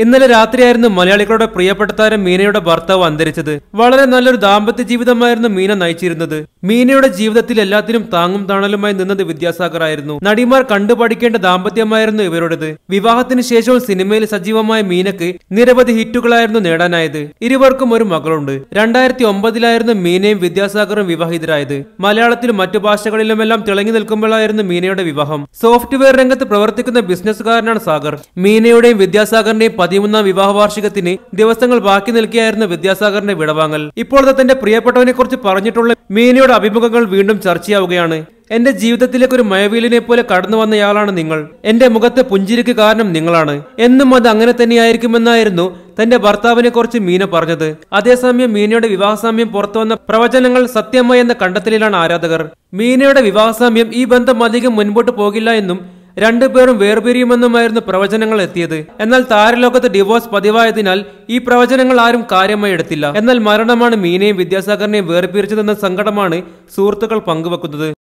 ഇന്നലെ രാത്രിയായിരുന്നു മലയാളികളുടെ പ്രിയപ്പെട്ട താരം മീനയുടെ ഭർത്താവ് അന്തരിച്ചത് വളരെ നല്ലൊരു ദാമ്പത്യ ജീവിതമായിരുന്നു മീന നയിച്ചിരുന്നത് മീനയുടെ ജീവിതത്തിൽ എല്ലാത്തിനും താങ്ങും താണലുമായി നിന്നത് വിദ്യാസാഗർ ആയിരുന്നു നടിമാർ കണ്ടുപഠിക്കേണ്ട ദാമ്പത്യമായിരുന്നു ഇവരുടേത് വിവാഹത്തിന് ശേഷവും സിനിമയിൽ സജീവമായ മീനക്ക് നിരവധി ഹിറ്റുകളായിരുന്നു നേടാനായത് ഇരുവർക്കും ഒരു മകളുണ്ട് രണ്ടായിരത്തി ഒമ്പതിലായിരുന്നു മീനയും വിദ്യാസാഗറും വിവാഹിതരായത് മലയാളത്തിലും മറ്റു ഭാഷകളിലുമെല്ലാം തിളങ്ങി നിൽക്കുമ്പോഴായിരുന്നു മീനയുടെ വിവാഹം സോഫ്റ്റ്വെയർ രംഗത്ത് പ്രവർത്തിക്കുന്ന ബിസിനസ്സുകാരനാണ് സാഗർ മീനയുടെയും വിദ്യാസാഗറിന്റെയും പതിമൂന്നാം വിവാഹ വാർഷികത്തിന് ദിവസങ്ങൾ ബാക്കി നിൽക്കുകയായിരുന്നു വിദ്യാസാഗറിന്റെ വിടവാങ്ങൽ ഇപ്പോഴത്തെ തന്റെ പ്രിയപ്പെട്ടവനെ കുറിച്ച് പറഞ്ഞിട്ടുള്ള മീനയുടെ അഭിമുഖങ്ങൾ വീണ്ടും ചർച്ചയാവുകയാണ് എന്റെ ജീവിതത്തിലേക്ക് ഒരു മയവീലിനെ പോലെ കടന്നു വന്നയാളാണ് നിങ്ങൾ എന്റെ മുഖത്തെ പുഞ്ചിരിക്ക് കാരണം നിങ്ങളാണ് എന്നും അത് അങ്ങനെ തന്നെയായിരിക്കുമെന്നായിരുന്നു തന്റെ ഭർത്താവിനെ കുറിച്ച് മീന പറഞ്ഞത് അതേസമയം മീനയുടെ വിവാഹസാമ്യം പുറത്തു വന്ന പ്രവചനങ്ങൾ സത്യമായി എന്ന കണ്ടെത്തലിലാണ് ആരാധകർ മീനയുടെ വിവാഹസാമ്യം ഈ ബന്ധം അധികം മുൻപോട്ട് പോകില്ല എന്നും രണ്ടുപേരും വേർപിരിയുമെന്നുമായിരുന്നു പ്രവചനങ്ങൾ എത്തിയത് എന്നാൽ താരലോകത്ത് ഡിവോഴ്സ് പതിവായതിനാൽ ഈ പ്രവചനങ്ങൾ ആരും കാര്യമായി എടുത്തില്ല എന്നാൽ മരണമാണ് മീനയും വിദ്യാസാഗറിനെയും വേർപിരിച്ചതെന്ന സങ്കടമാണ് സുഹൃത്തുക്കൾ പങ്കുവെക്കുന്നത്